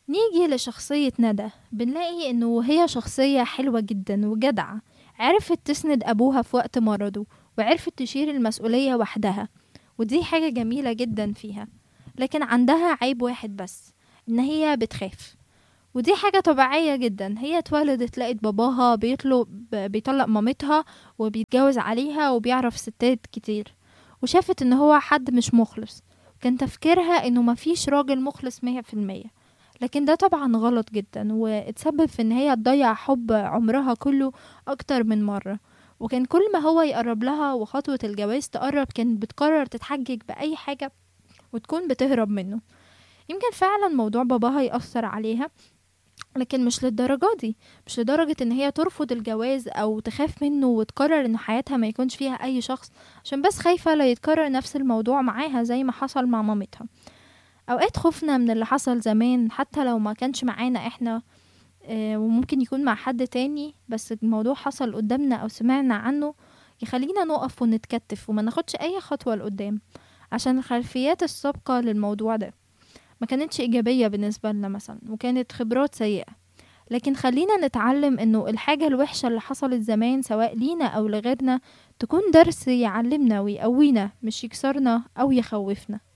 نيجي لشخصية ندى بنلاقي إنه هي شخصية حلوة جدا وجدعة عرفت تسند أبوها في وقت مرضه وعرفت تشيل المسؤولية وحدها ودي حاجة جميلة جدا فيها لكن عندها عيب واحد بس إن هي بتخاف ودي حاجة طبيعية جدا هي اتولدت لقت باباها بيطلق بيطلق مامتها وبيتجوز عليها وبيعرف ستات كتير وشافت ان هو حد مش مخلص كان تفكيرها انه مفيش راجل مخلص مية في المية لكن ده طبعا غلط جدا واتسبب في ان هي تضيع حب عمرها كله اكتر من مرة وكان كل ما هو يقرب لها وخطوة الجواز تقرب كانت بتقرر تتحجج بأي حاجة وتكون بتهرب منه يمكن فعلا موضوع باباها يأثر عليها لكن مش للدرجة دي مش لدرجة ان هي ترفض الجواز او تخاف منه وتقرر ان حياتها ما يكونش فيها اي شخص عشان بس خايفة لا يتكرر نفس الموضوع معاها زي ما حصل مع مامتها اوقات خوفنا من اللي حصل زمان حتى لو ما كانش معانا احنا آه، وممكن يكون مع حد تاني بس الموضوع حصل قدامنا او سمعنا عنه يخلينا نقف ونتكتف وما ناخدش اي خطوة لقدام عشان الخلفيات السابقة للموضوع ده ما كانتش إيجابية بالنسبة لنا مثلا وكانت خبرات سيئة لكن خلينا نتعلم انه الحاجة الوحشة اللي حصلت زمان سواء لينا او لغيرنا تكون درس يعلمنا ويقوينا مش يكسرنا او يخوفنا